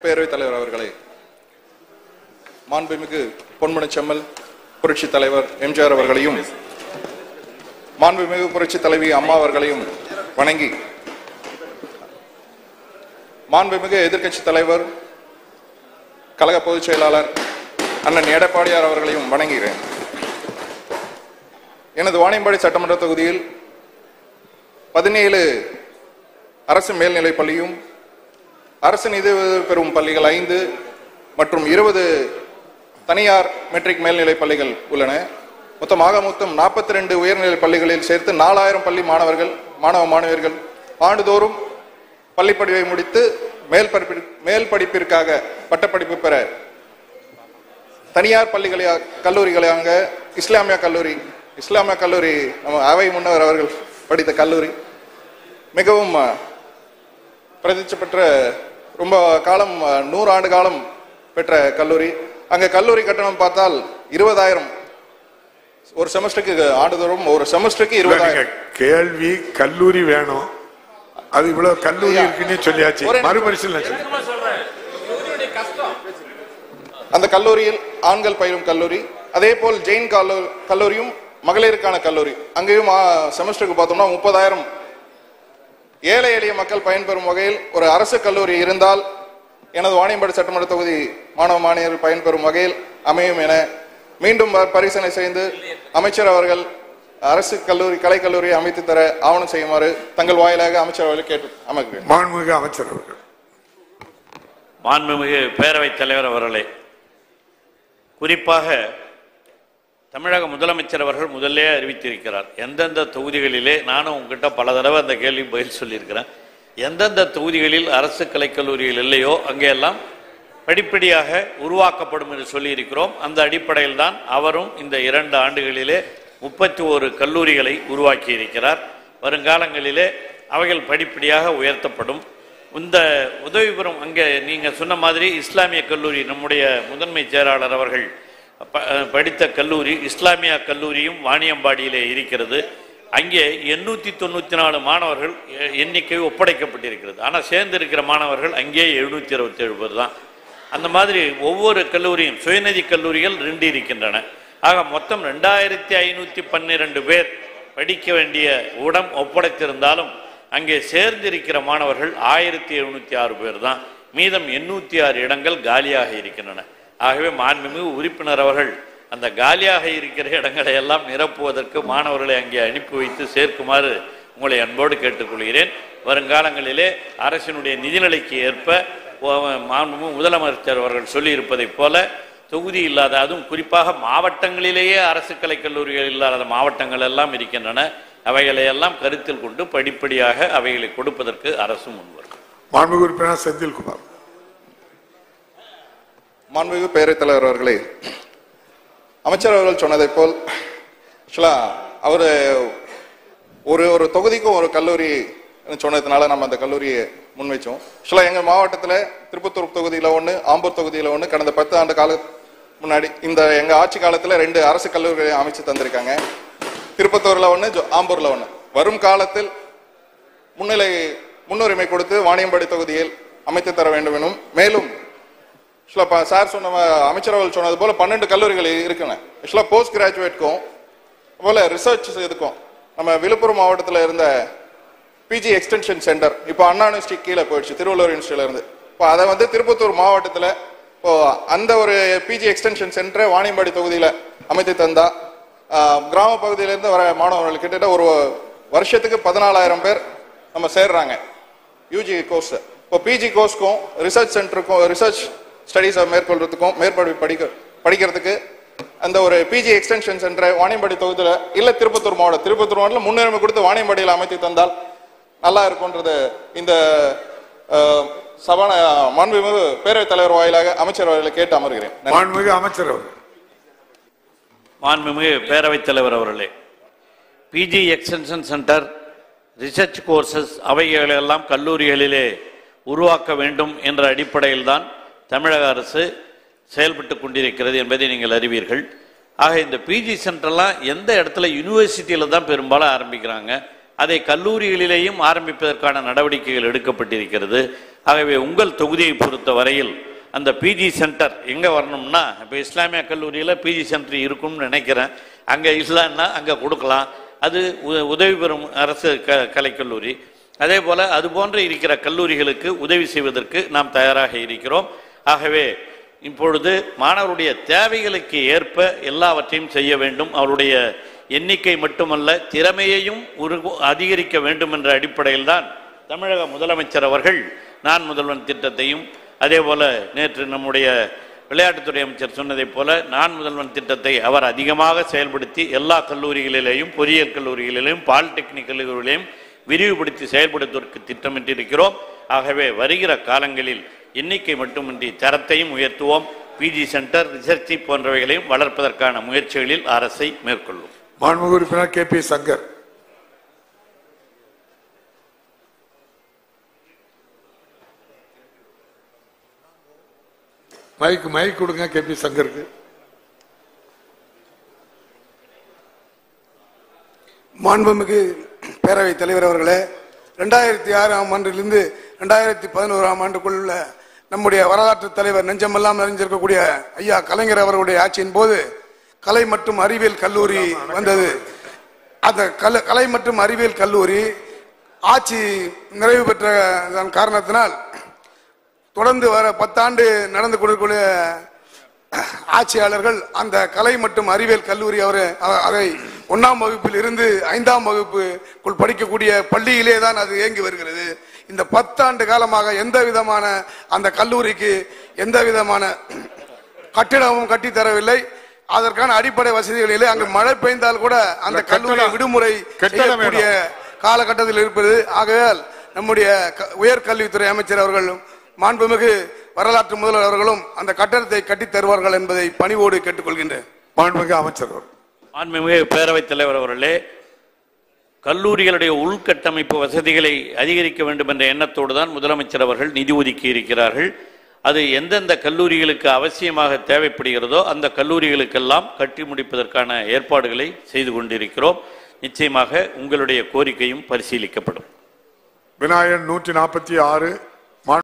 பேரவைத் தலைவர் அவர்களே மாண்புமிகு பொன்மனச் செம்மல் புரட்சி தலைவர் எம்ஜிஆர் அவர்களையும் மாண்புமிகு புரட்சி தலைவி அம்மா அவர்களையும் வணங்கி மாண்புமிகு எதிர்க்கட்சி தலைவர் கழக பொதுச் செயலாளர் அண்ணன் எடப்பாடியார் அவர்களையும் வணங்குகிறேன் எனது வாணியம்பாடி சட்டமன்ற தொகுதியில் பதினேழு அரசு மேல்நிலைப் பள்ளியும் அரசு நிதி உதவி பெறும் பள்ளிகள் ஐந்து மற்றும் இருபது தனியார் மெட்ரிக் மேல்நிலைப் பள்ளிகள் உள்ளன மொத்தமாக மொத்தம் நாற்பத்தி ரெண்டு உயர்நிலைப் பள்ளிகளில் சேர்த்து நாலாயிரம் பள்ளி மாணவர்கள் மாணவ மாணவியர்கள் ஆண்டுதோறும் பள்ளிப்படிவை முடித்து மேல் படிப்பி மேல் படிப்பிற்காக பட்டப்படிப்பு பெற தனியார் பள்ளிகளா கல்லூரிகளாக இஸ்லாமிய கல்லூரி இஸ்லாமிய கல்லூரி நம்ம அவை முன்னவர் அவர்கள் படித்த கல்லூரி மிகவும் அஹ், பிரதிஷ்டை பெற்ற ரொம்ப காலம் அஹ், நூறு ஆண்டு காலம் பெற்ற கல்லூரி அங்க கல்லூரி கட்டணம் பார்த்தால் இருபதாயிரம் ஒரு செமஸ்டருக்கு ஆண்டுதோறும் ஒரு செமஸ்டருக்கு இல்ல, நீங்க இருபதாயிரம் கேள்வி கல்லூரி வேணும் அது இவ்வளவு கல்லூரி ஐயா, இருக்குன்னு சொல்லியாச்சு ஒரே நிமிஷம். மறுபரிசீலனை சொல்லு. அந்த கல்லூரியில் ஆண்கள் பயிலும் கல்லூரி அதே போல் ஜெயின் கல்லூ- கல்லூரியும் மகளிருக்கான கல்லூரி அங்கேயும் ஆ, செமஸ்டருக்கு பார்த்தோம்னா முப்பதாயிரம் ஏழை எளிய மக்கள் பயன்பெறும் வகையில் ஒரு அரசு கல்லூரி இருந்தால் எனது வாணியம்பாடி சட்டமன்ற தொகுதி மாணவ மாணவியர்கள் பயன்பெறும் வகையில் அமையும் என மீண்டும் ப- பரிசீலனை செய்து அமைச்சர் அவர்கள் அரசு கல்லூரி கலை கல்லூரியை அமைத்து தர ஆவணம் செய்யுமாறு தங்கள் வாயிலாக அமைச்சர் அவர்கள் கேட்டு அமைக்கிறேன் மாண்புமிகு அமைச்சர் அவர்கள் மாண்புமிகு பேரவைத் தலைவர் அவர்களே குறிப்பாக தமிழக முதலமைச்சர் அவர்கள் முதல்லே அறிவித்திருக்கிறார் எந்தெந்த தொகுதிகளிலே நானும் உங்ககிட்ட பல தடவை அந்த கேள்வி பதில் சொல்லியிருக்கிறேன் எந்தெந்த தொகுதிகளில் அரசு கலைக்கல்லூரிகள் இல்லையோ அங்கெல்லாம் படிப்படியாக உருவாக்கப்படும் என்று சொல்லியிருக்கிறோம் அந்த அடிப்படையில் தான் அவரும் இந்த இரண்டு ஆண்டுகளிலே முப்பத்தி ஒரு கல்லூரிகளை உருவாக்கி இருக்கிறார் வருங்காலங்களிலே அவைகள் படிப்படியாக உயர்த்தப்படும் இந்த உதவி பெறும் அங்கே நீங்க சொன்ன மாதிரி இஸ்லாமிய கல்லூரி நம்முடைய முதன்மை செயலாளர் அவர்கள் ப- படித்த கல்லூரி இஸ்லாமிய கல்லூரியும் வாணியம்பாடியிலே இருக்கிறது அங்கே எண்ணூத்தி தொண்ணூத்தி நாலு மாணவர்கள் எ- எண்ணிக்கை ஒப்படைக்கப்பட்டிருக்கிறது ஆனால் சேர்ந்து இருக்கிற மாணவர்கள் அங்கே எழுநூத்தி இருபத்தி ஏழு பேர் தான் அந்த மாதிரி ஒவ்வொரு கல்லூரியும் சுயநிதி கல்லூரிகள் ரெண்டு இருக்கின்றன ஆக மொத்தம் ரெண்டாயிரத்தி ஐநூத்தி பன்னிரண்டு பேர் படிக்க வேண்டிய உடம் ஒப்படைத்திருந்தாலும் அங்கே சேர்ந்திருக்கிற மாணவர்கள் ஆயிரத்தி எழுநூத்தி ஆறு பேர் தான் மீதம் எண்ணூத்தி ஆறு இடங்கள் காலியாக இருக்கின்றன ஆகவே மாண்புமிகு உறுப்பினர் அவர்கள் அந்த காலியாக இருக்கிற இடங்களை எல்லாம் நிரப்புவதற்கு மாணவர்களை அங்கே அனுப்பி வைத்து சேர்க்குமாறு உங்களை அன்போடு கேட்டுக்கொள்கிறேன் வருங்காலங்களிலே அரசினுடைய நிதிநிலைக்கு ஏற்ப ஓ- மாண்புமிகு முதலமைச்சர் அவர்கள் சொல்லியிருப்பதைப் போல தொகுதி இல்லாத அதுவும் குறிப்பாக மாவட்டங்களிலேயே அரசு கலைக் கல்லூரிகள் இல்லாத மாவட்டங்கள் எல்லாம் இருக்கின்றன அவைகளை எல்லாம் கருத்தில் கொண்டு படிப்படியாக அவைகளை கொடுப்பதற்கு அரசு முன்வரும் மாண்புமிகு உறுப்பினர் செந்தில்குமார் மாண்புமிகு பேரவைத் தலைவர் அவர்களே அமைச்சர் அவர்கள் சொன்னதைப் போல் ஆக்சுவலா அவர் ஒரு ஒரு தொகுதிக்கும் ஒரு கல்லூரி சொன்னதுனால நம்ம அந்த கல்லூரியை முன்வைச்சோம் ஆக்சுவலா எங்க மாவட்டத்துல திருப்பத்தூர் தொகுதியில ஒண்ணு ஆம்பூர் தொகுதியில ஒண்ணு கடந்த பத்து ஆண்டு கால முன்னாடி இந்த எங்க ஆட்சி காலத்துல ரெண்டு அரசு கல்லூரிகளை அமைச்சு தந்திருக்காங்க திருப்பத்தூர்ல ஒண்ணு ஜோ- ஆம்பூர்ல ஒண்ணு வரும் காலத்தில் முன்னிலை முன்னுரிமை கொடுத்து வாணியம்பாடி தொகுதியில் அமைத்து தர வேண்டும் எனும் மேலும் ஆக்சுவலா இப்போ சார் சொன்ன ம- அமைச்சர் அவர்கள் சொன்னது போல பன்னெண்டு கல்லூரிகள் இருக்குங்க ஆக்சுவலா போஸ்ட் கிராஜுவேட்க்கும் போல ரிசர்ச் இதுக்கும் நம்ம விழுப்புரம் மாவட்டத்தில் இருந்த பிஜி எக்ஸ்டென்ஷன் சென்டர் இப்போ அண்ணா யூனிவர்சிட்டி கீழே போயிடுச்சு திருவள்ளூர் யூனிவர்சிட்டியில இருந்து இப்போ அதை வந்து திருப்பத்தூர் மாவட்டத்தில் இப்போ அந்த ஒரு பிஜி எக்ஸ்டென்ஷன் சென்டரை வாணியம்பாடி தொகுதியில் அமைத்து தந்தா ஆஹ், கிராம பகுதியிலிருந்து வர மாணவர்கள் கிட்டத்தட்ட ஒரு வருஷத்துக்கு பதினாலாயிரம் பேர் நம்ம சேர்றாங்க யூஜி கோர்ஸ் இப்போ பிஜி கோர்ஸ்க்கும் ரிசர்ச் சென்டருக்கும் ரிசர்ச் ஸ்டடீஸை மேற்கொள்றதுக்கும் மேற்படிப்பு படிக்க படிக்கிறதுக்கு அந்த ஒரு பிஜி எக்ஸ்டென்ஷன் சென்டரை வாணியம்பாடி தொகுதியில் இல்ல திருப்பத்தூர் மாவட்டம் திருப்பத்தூர் மாவட்டத்தில் முன்னுரிமை கொடுத்து வாணியம்பாடியில் அமைத்து தந்தால் நல்லா இருக்கும்ன்றது இந்த அஹ், சபான மாண்புமிகு பேரவைத் தலைவர் வாயிலாக அமைச்சர் அவர்களை கேட்டு அமர்கிறேன் நன்றி. மாண்புமிகு அமைச்சர் அவர்கள் மாண்புமிகு பேரவைத் தலைவர் அவர்களே PG extension centre research courses அவைகளெல்லாம் கல்லூரிகளிலே உருவாக்க வேண்டும் என்ற அடிப்படையில் தான் தமிழக அரசு செயல்பட்டு கொண்டிருக்கிறது என்பதை நீங்கள் அறிவீர்கள் ஆக இந்த பிஜி சென்டர்லாம் எந்த இடத்துல யூனிவர்சிட்டியில் தான் பெரும்பாலும் ஆரம்பிக்கிறாங்க அதை கல்லூரிகளிலேயும் ஆரம்பிப்பதற்கான நடவடிக்கைகள் எடுக்கப்பட்டிருக்கிறது ஆகவே உங்கள் தொகுதியை பொறுத்த வரையில் அந்த பிஜி சென்டர் எங்கே வரணும்னா இப்போ இஸ்லாமிய கல்லூரியில் பிஜி சென்டர் இருக்கும்னு நினைக்கிறேன் அங்கே இல்லைன்னா அங்கே கொடுக்கலாம் அது உ- உதவி பெறும் அரசு க கலைக்கல்லூரி அதே போல் அது போன்று இருக்கிற கல்லூரிகளுக்கு உதவி செய்வதற்கு நாம் தயாராக இருக்கிறோம் ஆகவே இப்பொழுது மாணவருடைய தேவைகளுக்கு ஏற்ப எல்லாவற்றையும் செய்ய வேண்டும் அவருடைய எண்ணிக்கை மட்டுமல்ல திறமையையும் உரு- அதிகரிக்க வேண்டும் என்ற அடிப்படையில் தான் தமிழக முதலமைச்சர் அவர்கள் நான் முதல்வன் திட்டத்தையும் அதே போல நேற்று நம்முடைய விளையாட்டுத்துறை அமைச்சர் சொன்னதைப் போல நான் முதல்வன் திட்டத்தை அவர் அதிகமாக செயல்படுத்தி எல்லா கல்லூரிகளிலேயும் பொறியியல் கல்லூரிகளிலேயும் பாலிடெக்னிக் கல்லூரிகளிலும் விரிவுபடுத்தி செயல்படுத்துவதற்கு திட்டமிட்டிருக்கிறோம் ஆகவே வருகிற காலங்களில் எண்ணிக்கை மட்டுமின்றி தரத்தையும் உயர்த்துவோம் பிஜி சென்டர் ரிசர்ச் போன்றவைகளையும் வளர்ப்பதற்கான முயற்சிகளில் அரசை மேற்கொள்ளும் மாண்புமிகு உறுப்பினர் K P Shankar mike mike கொடுங்க கே பி சங்கருக்கு மாண்புமிகு பேரவைத் தலைவர் அவர்களே ரெண்டாயிரத்தி ஆறாம் ஆண்டிலிருந்து ரெண்டாயிரத்தி பதினோராம் ஆண்டுக்குள்ள நம்முடைய வரலாற்று தலைவர் நெஞ்சமெல்லாம் நிறைஞ்சிருக்கக்கூடிய ஐயா கலைஞர் அவர்களுடைய ஆட்சியின் போது கலை மற்றும் அறிவியல் கல்லூரி வந்தது அந்த கல- கலை மற்றும் அறிவியல் கல்லூரி ஆட்சி நிறைவு பெற்ற அதன் காரணத்தினால் தொடர்ந்து வர பத்தாண்டு நடந்து கொண்டிருக்கூடிய ஆட்சியாளர்கள் அந்த கலை மற்றும் அறிவியல் கல்லூரி அவர் அதை ஒன்னாம் வகுப்பில் இருந்து ஐந்தாம் வகுப்புக்குள் படிக்கக்கூடிய பள்ளியிலே தான் அது இயங்கி வருகிறது இந்த பத்தாண்டு காலமாக எந்த விதமான அந்த கல்லூரிக்கு எந்த விதமான கட்டிடமும் கட்டி தரவில்லை அதற்கான அடிப்படை வசதிகள் இல்லை அங்கு மழை பெய்ந்தால் கூட அந்த இல்ல, கல்லூரி கட்டடம். விடுமுறை கட்டடம் செய்யக்கூடிய காலகட்டத்தில் இருப்பது ஆகையால் நம்முடைய க- உயர்கல்வித்துறை அமைச்சர் அவர்களும் மாண்புமிகு வரலாற்று முதல்வர் அவர்களும் அந்த கட்டடத்தை கட்டித் தருவார்கள் என்பதை பணிவோடு கேட்டுக்கொள்கின்றேன் மாண்புமிகு அமைச்சர் அவர்கள். மாண்புமிகு பேரவைத் தலைவர் அவர்களே கல்லூரிகளுடைய உள்கட்டமைப்பு வசதிகளை அதிகரிக்க வேண்டும் என்ற எண்ணத்தோடு தான் முதலமைச்சர் அவர்கள் நிதி ஒதுக்கி இருக்கிறார்கள் அது எந்தெந்த கல்லூரிகளுக்கு அவசியமாக தேவைப்படுகிறதோ அந்த கல்லூரிகளுக்கெல்லாம் கட்டி முடிப்பதற்கான ஏற்பாடுகளை செய்து கொண்டிருக்கிறோம் நிச்சயமாக உங்களுடைய கோரிக்கையும் பரிசீலிக்கப்படும் விநாயகன் நூற்றி நாற்பத்தி ஆறு